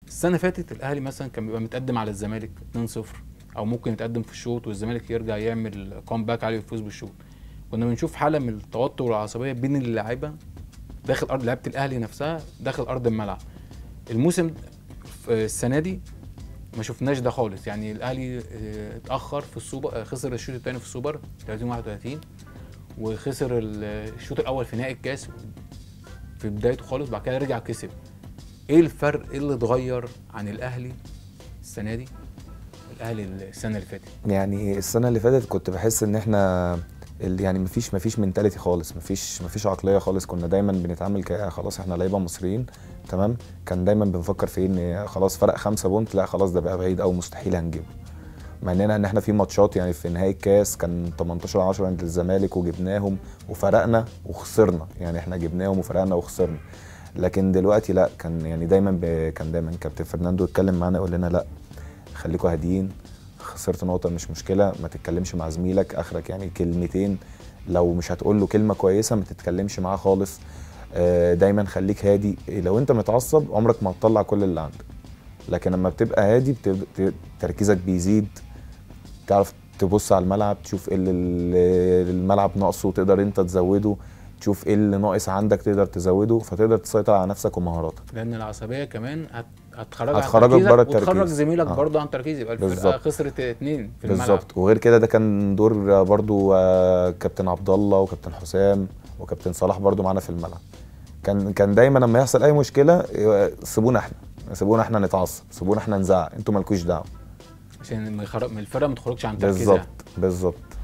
السنه اللي فاتت الاهلي مثلا كان بيبقى متقدم على الزمالك 2-0 او ممكن يتقدم في الشوط والزمالك يرجع يعمل كومباك عليه ويفوز بالشوط كنا بنشوف حاله من التوتر والعصبيه بين اللعيبه داخل ارض لعيبه الاهلي نفسها داخل ارض الملعب الموسم في السنه دي ما شفناش ده خالص يعني الاهلي آه، اتاخر في السوبر آه، خسر الشوط الثاني في السوبر 30 31 وخسر ال- الشوط الاول في نهائي الكاس في بدايته خالص بعد كده رجع كسب ايه الفرق ايه اللي اتغير عن الاهلي السنه دي الاهلي السنه اللي فاتت يعني السنه اللي فاتت كنت بحس ان احنا ال- يعني مفيش مفيش منتاليتي خالص مفيش مفيش عقليه خالص كنا دايما بنتعامل ك خلاص احنا لعيبه مصريين تمام كان دايما بنفكر في إيه؟ ان خلاص فرق خمسة بونت لا خلاص ده بقى بعيد او مستحيل هنجيبه مع اننا ان احنا في ماتشات يعني في نهائي الكاس كان 18 10 عند الزمالك وجبناهم وفرقنا وخسرنا يعني احنا جبناهم وفرقنا وخسرنا لكن دلوقتي لا كان يعني دايما ب... كان دايما كابتن فرناندو يتكلم معانا يقول لنا لا خليكوا هاديين خسرت نقطة مش مشكلة ما تتكلمش مع زميلك اخرك يعني كلمتين لو مش هتقول له كلمة كويسة ما تتكلمش معاه خالص آه، دايما خليك هادي لو انت متعصب عمرك ما هتطلع كل اللي عندك لكن لما بتبقى هادي بتب... تركيزك بيزيد تعرف تبص على الملعب تشوف ايه اللي اللي الملعب ناقصه وتقدر انت تزوده تشوف ايه اللي ناقص عندك تقدر تزوده فتقدر تسيطر على نفسك ومهاراتك لان العصبيه كمان هت... هتخرجك هتخرجك عن تركيزك بره وتخرج التركيز. زميلك آه. برضه عن تركيز يبقى الفرقه بالظبط. خسرت اتنين في الملعب بالظبط وغير كده ده كان دور برضو آه، كابتن عبد الله وكابتن حسام وكابتن صلاح برضو معانا في الملعب كان كان دايما لما يحصل اي مشكله آه، سيبونا احنا سيبونا احنا نتعصب سيبونا احنا نزعق انتوا مالكوش دعوه عشان ما يخرج من الفرقه ما تخرجش عن تركيزها بالظبط بالظبط